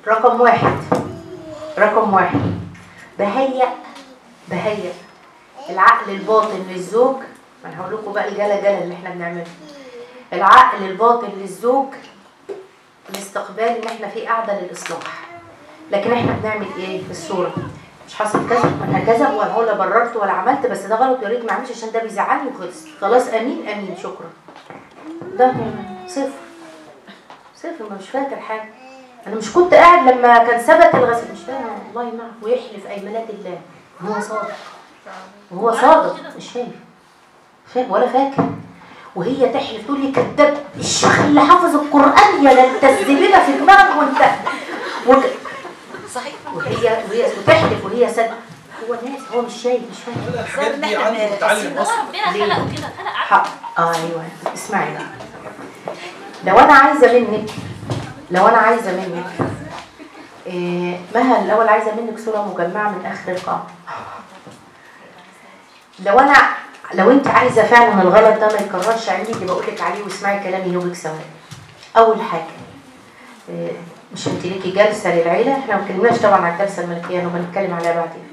رقم واحد رقم واحد بهيأ بهيأ العقل الباطن للزوج ما انا هقول لكم بقى الجلا جلا اللي احنا بنعمله العقل الباطن للزوج الاستقبال ان احنا في قاعده للاصلاح لكن احنا بنعمل ايه في الصوره مش حصل كذا انا كذا ولا ولا بررت ولا عملت بس ده غلط يا ريت ما اعملش عشان ده بيزعلني وخلص خلاص امين امين شكرا ده صفر صفر ما مش فاكر حاجه انا مش كنت قاعد لما كان ثبت الغسيل مش فاهم والله ما ويحلف ايمانات الله وهو صادق وهو صادق مش فاهم فاهم ولا فاكر وهي تحلف تقول لي كذاب الشيخ اللي حافظ القران يا لا انت الزبيبه في دماغك وانت وك... صحيح وهي وهي وتحلف وهي صدق هو ناس هو مش شايف مش فاهم الحاجات دي عنده متعلم اصلا ربنا خلقه كده خلق عقل حق آه ايوه اسمعي بقى لو انا عايزه منك لو انا عايزه منك إيه مها الاول عايزه منك صوره مجمعه من اخر القاعه لو انا لو انت عايزه فعلا الغلط ده ما يتكررش عندي اللي بقول لك عليه واسمعي كلامي يومك سواء اول حاجه إيه مش انت ليكي جلسه للعيله احنا ما اتكلمناش طبعا على الجلسه الملكيه انا بنتكلم عليها بعدين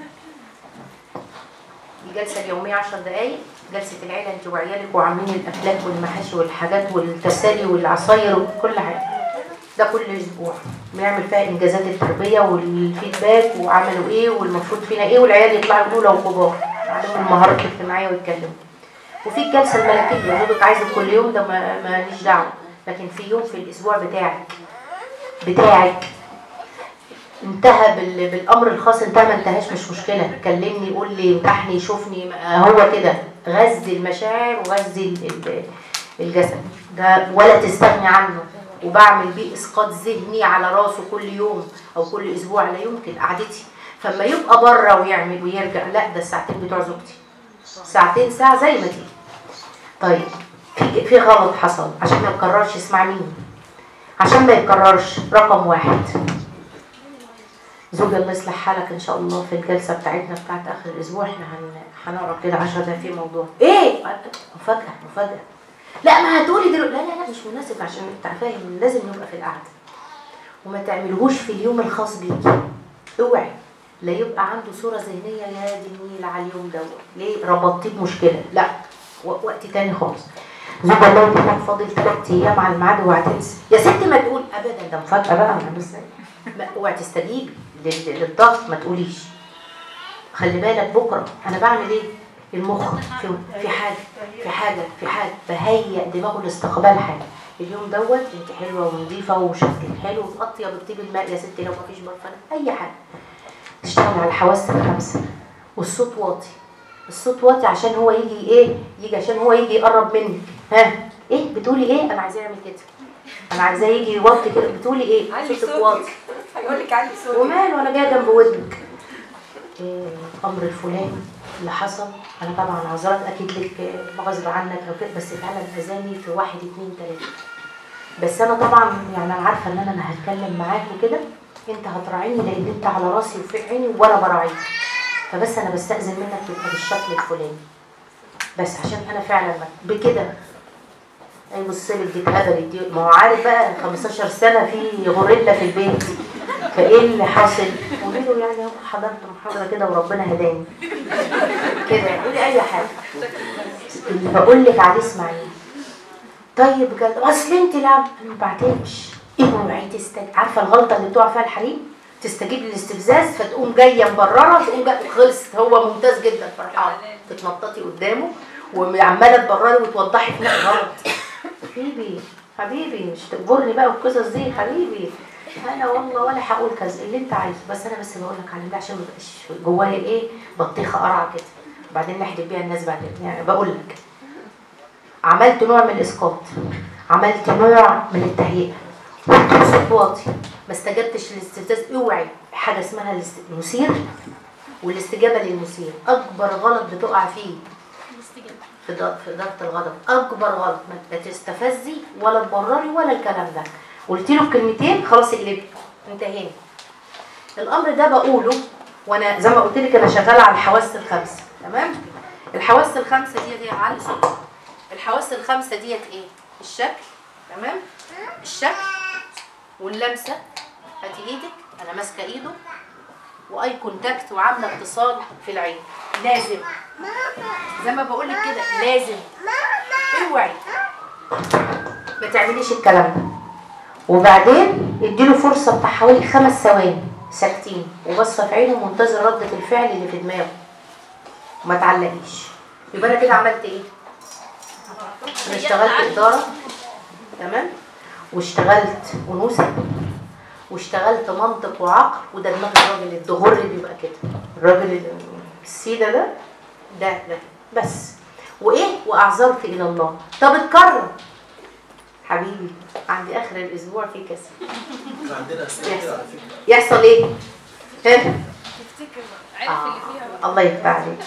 الجلسه اليوميه 10 دقائق جلسه العيله انت وعيالك وعاملين الافلاك والمحاشي والحاجات والتسالي والعصاير وكل حاجه ده كل اسبوع بنعمل فيها انجازات التربيه والفيدباك وعملوا ايه والمفروض فينا ايه والعيال يطلعوا يقولوا لو كبار عليهم المهارات الاجتماعيه ويتكلموا وفي الجلسه الملكيه حضرتك عايزه كل يوم ده ما ماليش دعوه لكن في يوم في الاسبوع بتاعك بتاعك انتهى بال... بالامر الخاص انتهى ما انتهاش مش مشكله كلمني قول لي امدحني شوفني ما- هو كده غذي المشاعر وغذي ال- ال- الجسد ده ولا تستغني عنه وبعمل بيه اسقاط ذهني على راسه كل يوم او كل اسبوع لا يمكن قعدتي فما يبقى بره ويعمل ويرجع لا ده الساعتين بتوع زوجتي ساعتين ساعه زي ما تيجي طيب في في غلط حصل عشان ما يتكررش اسمع مني عشان ما يتكررش رقم واحد زوجي الله يصلح حالك ان شاء الله في الجلسه بتاعتنا بتاعت اخر الاسبوع احنا هن... هنقعد كده 10 دقايق في موضوع ايه مفاجاه مفاجاه لا ما هتقولي دلوقتي لا لا لا مش مناسب عشان انت فاهم لازم نبقى في القعده وما تعملهوش في اليوم الخاص بيكي اوعي لا يبقى عنده صوره ذهنيه يا دي النيل على اليوم دوت ليه ربطتيه بمشكله لا و- وقت تاني خالص زوج الله يديلك فاضل ثلاث ايام على الميعاد وهتنسى يا ست ما تقول ابدا ده مفاجاه بقى انا بس ما- اوعي تستجيبي لل- للضغط ما تقوليش خلي بالك بكره انا بعمل ايه المخ في, في حاجه في حاجه في حاجه بهيئ دماغه لاستقبال حاجه اليوم دوت انت حلوه ونظيفه وشكلك حلو واطيب بطيب الماء يا ستي لو مفيش برفان اي حاجه تشتغل على الحواس الخمسه والصوت واطي الصوت واطي عشان هو يجي ايه يجي عشان هو يجي يقرب منك ها ايه بتقولي ايه انا عايزاه يعمل كده انا عايزاه يجي يوطي كده بتقولي ايه علي صوتك صوتك. واطي هيقول لك علي صوتك ومال وانا جايه جنب ودنك إيه الامر الفلاني اللي حصل انا طبعا عذرات اكيد لك آه، غصب عنك او كده بس فعلا اذاني في واحد اتنين تلاته بس انا طبعا يعني انا عارفه ان انا انا هتكلم معاك وكده انت هتراعيني لان انت على راسي وفي عيني وانا براعيك فبس انا بستاذن منك تبقى بالشكل الفلاني بس عشان انا فعلا ما- بكده اي بص لك دي اتقبلت دي ما هو عارف بقى 15 سنه في غوريلا في البيت فايه اللي حاصل؟ قولي له يعني اهو حضرت محاضره كده وربنا هداني كده قولي اي حاجه اللي بقول لك عليه اسمعيه طيب بجد اصل انت لا انا ما بعتمش اوعي تستجيب عارفه الغلطه اللي بتقع فيها الحريم تستجيب للاستفزاز فتقوم جايه مبرره تقوم جايه خلصت هو ممتاز جدا فرحان تتنططي قدامه وعماله تبرري وتوضحي في نفس غلط حبيبي حبيبي مش تجبرني بقى والقصص دي حبيبي انا والله ولا هقول كذا اللي انت عايزه بس انا بس بقول لك على ده عشان ما يبقاش جوايا ايه بطيخه قرعه كده وبعدين نحدف بيها الناس بعدين يعني بقول لك عملت نوع من الاسقاط عملت نوع من التهيئه قلت صوت واطي ما استجبتش للاستفزاز اوعي حاجه اسمها الاست- المثير والاستجابه للمثير اكبر غلط بتقع فيه في ض- في ضغط الغضب اكبر غلط ما تستفزي ولا تبرري ولا الكلام ده قلت له الكلمتين خلاص اقلبي انتهينا الامر ده بقوله وانا زي ما قلت لك انا شغاله على الحواس الخمسه تمام الحواس الخمسه دي هي على صوت الحواس الخمسه ديت ايه الشكل تمام الشكل واللمسه هاتي ايدك انا ماسكه ايده واي كونتاكت وعامله اتصال في العين لازم زي ما بقول لك كده لازم اوعي ما تعمليش الكلام ده وبعدين اديله فرصه بتاع حوالي خمس ثواني ساكتين وبصه في عينه منتظر رده الفعل اللي في دماغه ما تعلقيش يبقى انا كده عملت ايه انا اشتغلت اداره تمام واشتغلت انوثه واشتغلت منطق وعقل وده دماغ الراجل الدغور اللي بيبقى كده الراجل السيده ده ده ده بس وايه واعذرت الى الله طب اتكرر حبيبي عندي اخر الاسبوع في كسر عندنا اسئله كده على فكره يحصل ايه ها تفتكر آه. الله يفتح عليك